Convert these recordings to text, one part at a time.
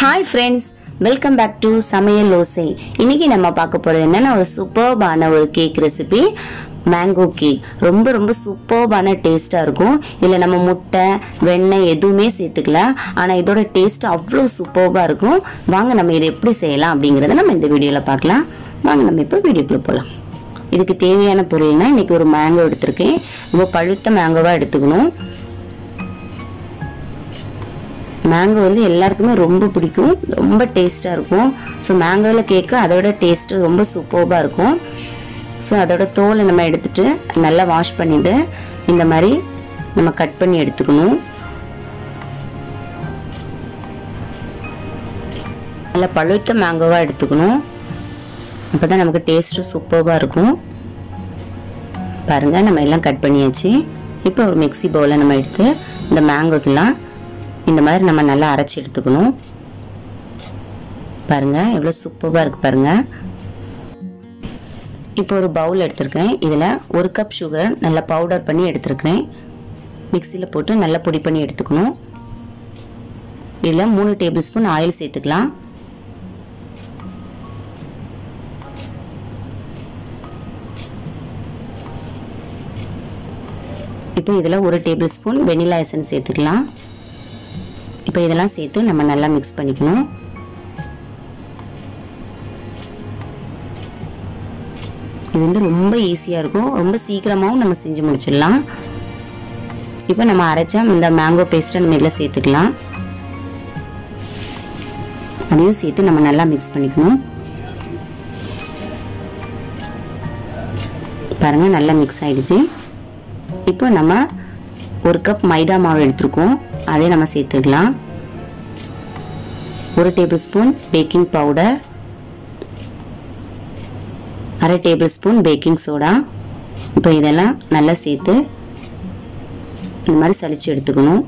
hi friends welcome back to Samayal Osai இன்னைக்கு நம்ம பார்க்க போகிறது என்னன்னா ஒரு சூப்பர்பான ஒரு கேக் ரெசிபி மேங்கோ கேக் ரொம்ப ரொம்ப சூப்பர்பான டேஸ்ட்டாக இருக்கும் இதில் நம்ம முட்டை வெண்ணெய் எதுவுமே சேர்த்துக்கல ஆனால் இதோட டேஸ்ட் அவ்வளோ சூப்பர்பாக இருக்கும் வாங்க நம்ம இதை எப்படி செய்யலாம் அப்படிங்கிறத நம்ம இந்த வீடியோவில் பார்க்கலாம் வாங்க நம்ம இப்போ வீடியோக்குள்ளே போகலாம் இதுக்கு தேவையான பொருள்னா இன்னைக்கு ஒரு மேங்கோ எடுத்திருக்கேன் ரொம்ப பழுத்த மேங்கோவாக எடுத்துக்கணும் மேங்கோ வந்து எல்லாருக்குமே ரொம்ப பிடிக்கும் ரொம்ப டேஸ்ட்டாக இருக்கும் ஸோ மேங்கோவில் கேக்கு அதோட டேஸ்ட்டு ரொம்ப சூப்பர்பாக இருக்கும் ஸோ அதோட தோலை நம்ம எடுத்துட்டு நல்லா வாஷ் பண்ணிவிட்டு இந்த மாதிரி நம்ம கட் பண்ணி எடுத்துக்கணும் நல்லா பழுத்த மேங்கோவாக எடுத்துக்கணும் அப்போ தான் நமக்கு டேஸ்ட்டும் சூப்பர்பாக இருக்கும் பாருங்கள் நம்ம எல்லாம் கட் பண்ணியாச்சு இப்போ ஒரு மிக்ஸி பவுலில் நம்ம எடுத்து இந்த மேங்கோஸ்லாம் இந்த மாதிரி நம்ம நல்லா அரைச்சி எடுத்துக்கணும் பாருங்கள் எவ்வளோ சூப்பராக இருக்குது பாருங்கள் இப்போ ஒரு பவுல் எடுத்திருக்கேன் இதில் ஒரு கப் சுகர் நல்லா பவுடர் பண்ணி எடுத்திருக்கிறேன் மிக்சியில் போட்டு நல்லா பொடி பண்ணி எடுத்துக்கணும் இதில் மூணு டேபிள் ஸ்பூன் ஆயில் சேர்த்துக்கலாம் இப்போ இதில் ஒரு டேபிள் ஸ்பூன் வெனிலா எசன்ஸ் சேர்த்துக்கலாம் இப்போ இதெல்லாம் சேர்த்து நம்ம நல்லா மிக்ஸ் பண்ணிக்கணும் இது வந்து ரொம்ப ஈஸியாக இருக்கும் ரொம்ப சீக்கிரமாகவும் நம்ம செஞ்சு முடிச்சிடலாம் இப்போ நம்ம அரைச்சா இந்த மேங்கோ பேஸ்ட்டை நம்ம இதில் சேர்த்துக்கலாம் அதையும் சேர்த்து நம்ம நல்லா மிக்ஸ் பண்ணிக்கணும் பாருங்கள் நல்லா மிக்ஸ் ஆகிடுச்சு இப்போ நம்ம ஒரு கப் மைதா மாவு எடுத்திருக்கோம் அதை நம்ம சேர்த்துக்கலாம் ஒரு டேபிள் ஸ்பூன் பேக்கிங் பவுடர் அரை டேபிள் ஸ்பூன் பேக்கிங் சோடா இப்போ இதெல்லாம் நல்லா சேர்த்து இந்த மாதிரி சளிச்சு எடுத்துக்கணும்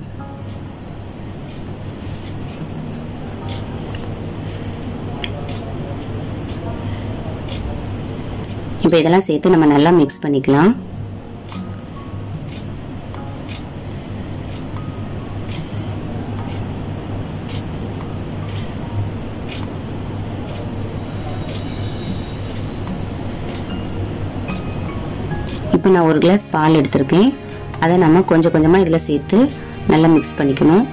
இப்போ இதெல்லாம் சேர்த்து நம்ம நல்லா மிக்ஸ் பண்ணிக்கலாம் இப்போ நான் ஒரு கிளாஸ் பால் எடுத்திருக்கேன் அதை நம்ம கொஞ்சம் கொஞ்சமாக இதில் சேர்த்து நல்லா மிக்ஸ் பண்ணிக்கணும்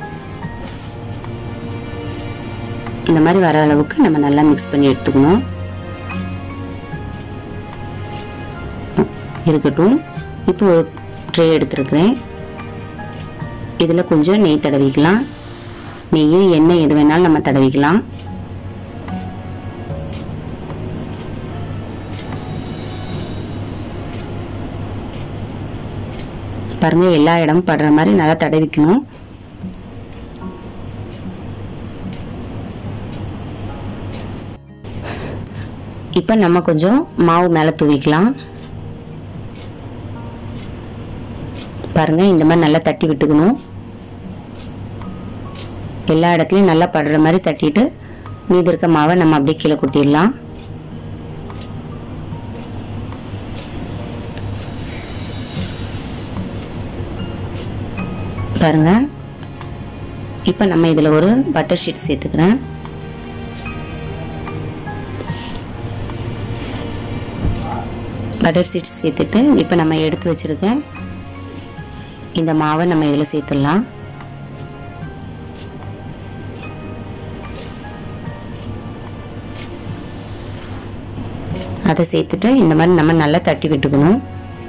இந்த மாதிரி வர அளவுக்கு நம்ம நல்லா மிக்ஸ் பண்ணி எடுத்துக்கணும் இருக்கட்டும் இப்போ ஒரு ட்ரே எடுத்துருக்கிறேன் இதில் கொஞ்சம் நெய் தடவிக்கலாம் நெய் எண்ணெய் எது வேணாலும் நம்ம தடவிக்கலாம் பாருங்க எல்லா இடமும் படுற மாதிரி நல்லா தடவிக்கணும் இப்போ நம்ம கொஞ்சம் மாவு மேலே தூவிக்கலாம் பாருங்க இந்த மாதிரி நல்லா தட்டி விட்டுக்கணும் எல்லா இடத்துலையும் நல்லா படுற மாதிரி தட்டிட்டு மீதி இருக்க மாவை நம்ம அப்படியே கீழே கொட்டிடலாம் பாருங்க இப்போ நம்ம இதில் ஒரு பட்டர் ஷீட் சேர்த்துக்கிறேன் பட்டர் ஷீட் சேர்த்துட்டு இப்போ நம்ம எடுத்து வச்சுருக்க இந்த மாவை நம்ம இதில் சேர்த்துடலாம் அதை சேர்த்துட்டு இந்த மாதிரி நம்ம நல்லா தட்டி விட்டுக்கணும்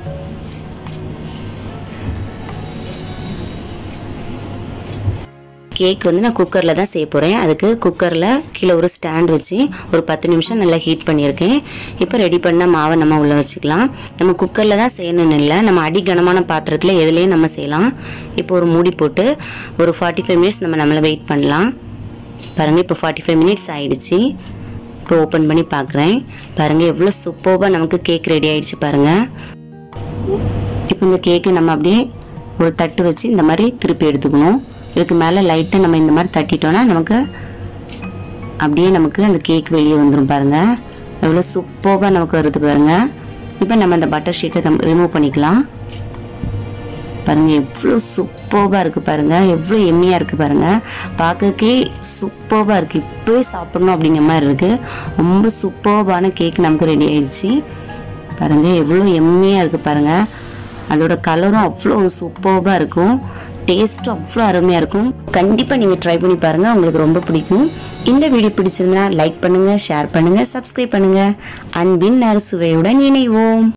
கேக் வந்து நான் குக்கரில் தான் செய்ய போகிறேன் அதுக்கு குக்கரில் கீழே ஒரு ஸ்டாண்ட் வச்சு ஒரு பத்து நிமிஷம் நல்லா ஹீட் பண்ணியிருக்கேன் இப்போ ரெடி பண்ண மாவை நம்ம உள்ளே வச்சுக்கலாம் நம்ம குக்கரில் தான் செய்யணும்னு இல்லை நம்ம அடி கனமான பாத்திரத்தில் எதுலேயும் நம்ம செய்யலாம் இப்போ ஒரு மூடி போட்டு ஒரு ஃபார்ட்டி ஃபைவ் மினிட்ஸ் நம்ம நம்மளை வெயிட் பண்ணலாம் பாருங்கள் இப்போ ஃபார்ட்டி ஃபைவ் மினிட்ஸ் ஆயிடுச்சு இப்போ ஓப்பன் பண்ணி பார்க்குறேன் பாருங்கள் எவ்வளோ சூப்பர்பாக நமக்கு கேக் ரெடி ஆயிடுச்சு பாருங்கள் இப்போ இந்த கேக்கு நம்ம அப்படியே ஒரு தட்டு வச்சு இந்த மாதிரி திருப்பி எடுத்துக்கணும் இதுக்கு மேலே லைட்டாக நம்ம இந்த மாதிரி தட்டிட்டோன்னா நமக்கு அப்படியே நமக்கு அந்த கேக் வெளியே வந்துடும் பாருங்கள் எவ்வளோ சூப்பராக நமக்கு வருது பாருங்கள் இப்போ நம்ம அந்த பட்டர் ஷீட்டை ரிமூவ் பண்ணிக்கலாம் பாருங்கள் எவ்வளோ சூப்பர்பாக இருக்குது பாருங்கள் எவ்வளோ எம்மியாக இருக்குது பாருங்கள் பார்க்கறக்கே சூப்பர்பாக இருக்குது இப்போவே சாப்பிடணும் அப்படிங்கிற மாதிரி இருக்குது ரொம்ப சூப்பர்பான கேக் நமக்கு ரெடி ஆயிடுச்சு பாருங்கள் எவ்வளோ எம்மியாக இருக்குது பாருங்கள் அதோட கலரும் அவ்வளோ சூப்பர்பாக இருக்கும் டேஸ்ட்டும் அவ்வளோ அருமையாக இருக்கும் கண்டிப்பாக நீங்கள் ட்ரை பண்ணி பாருங்கள் உங்களுக்கு ரொம்ப பிடிக்கும் இந்த வீடியோ பிடிச்சிருந்தா லைக் பண்ணுங்கள் ஷேர் பண்ணுங்கள் சப்ஸ்கிரைப் பண்ணுங்கள் அன்பின் நறுசுவையுடன் இணைவோம்